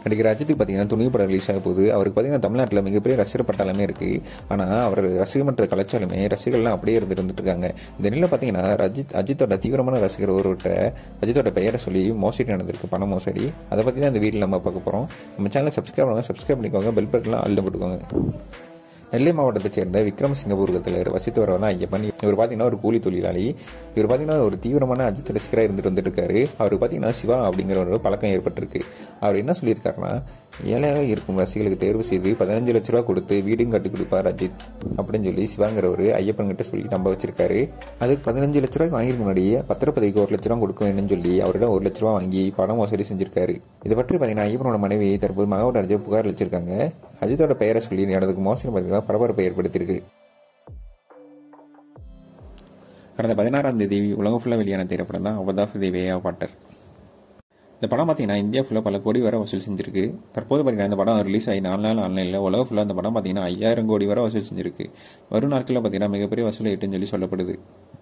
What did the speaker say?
நடிகர் அஜித்துக்கு பார்த்தீங்கன்னா துணிவு படம் ரிலீஸ் ஆக போகுது அவருக்கு பார்த்தீங்கன்னா தமிழ்நாட்டில் மிகப்பெரிய ரசிகர் பட்டாளமே இருக்குது ஆனால் அவர் ரசிகர் மன்ற கலாச்சாரமே ரசிகர்கள்லாம் அப்படியே இருந்து இருந்துட்டு இருக்காங்க இந்த நிலையில் பார்த்தீங்கன்னா அஜித் அஜித்தோட தீவிரமான ரசிகர் ஒருவர்கிட்ட அஜித்தோட பெயரை சொல்லி மோசடி நடந்திருக்கு பண மோசடி அதை பற்றி தான் இந்த வீடியோவில் நம்ம பார்க்க போகிறோம் நம்ம சேனலை சப்ஸ்கிரைப் பண்ணுங்க சப்ஸ்கிரைப் பண்ணிக்கோங்க பெல் பட்டன்லாம் அள்ள போட்டுக்கோங்க நெல்லை மாவட்டத்தைச் சேர்ந்த விக்ரமசிங்கபுரத்தில் வசித்து வரவர் தான் ஐயப்பன் இவர் பார்த்தீங்கன்னா ஒரு கூலி தொழிலாளி இவர் பார்த்தீங்கன்னா ஒரு தீவிரமான அஜித் ரசிகராக இருந்துட்டு வந்துட்டு இருக்காரு அவருக்கு பார்த்தீங்கன்னா சிவா அப்படிங்கிற ஒரு பழக்கம் ஏற்பட்டிருக்கு அவர் என்ன சொல்லியிருக்காருன்னா ஏழையாக இருக்கும் ரசிகர்களுக்கு தேர்வு செய்து பதினஞ்சு லட்ச ரூபா கொடுத்து வீடும் கட்டி கொடுப்பார் அஜித் அப்படின்னு சொல்லி சிவாங்கிறவர் ஐயப்பன் கிட்ட சொல்லி நம்ப வச்சிருக்காரு அதுக்கு பதினஞ்சு லட்ச ரூபாய்க்கு வாங்கிருக்க முன்னாடியே பத்திரப்பதிக்கு ஒரு லட்ச ரூபா கொடுக்க வேணும்னு சொல்லி அவரிடம் ஒரு லட்ச ரூபா வாங்கி பணம் மோசடி செஞ்சிருக்காரு இதை பற்றி பார்த்தீங்கன்னா ஐயப்பனோட மனைவி தற்போது மகவோட அஜய் புகார் அளிச்சிருக்காங்க அஜித்தோட பெயரை சொல்லி நடந்துக்கு மோசடி பார்த்தீங்கன்னா பரபரப்பை ஏற்படுத்தியிருக்கு கடந்த பதினாறாம் தேதி உலகம் ஃபுல்லாக வெளியான திரைப்படம் தான் அவதாஃப் தி வே ஆஃப் வாட்டர் இந்த படம் பார்த்தீங்கன்னா இந்தியா ஃபுல்லாக பல கோடி வரை வசூல் செஞ்சிருக்கு தற்போது பார்த்தீங்கன்னா இந்த படம் ரிலீஸ் ஆகி நாலு நாள் ஆன்லைனில் உலகம் ஃபுல்லாக இந்த படம் பார்த்தீங்கன்னா ஐயாயிரம் கோடி வரை வசூல் செஞ்சிருக்கு வரும் நாட்களில் பார்த்தீங்கன்னா மிகப்பெரிய வசூல் ஈட்டுன்னு சொல்லி சொல்லப்படுது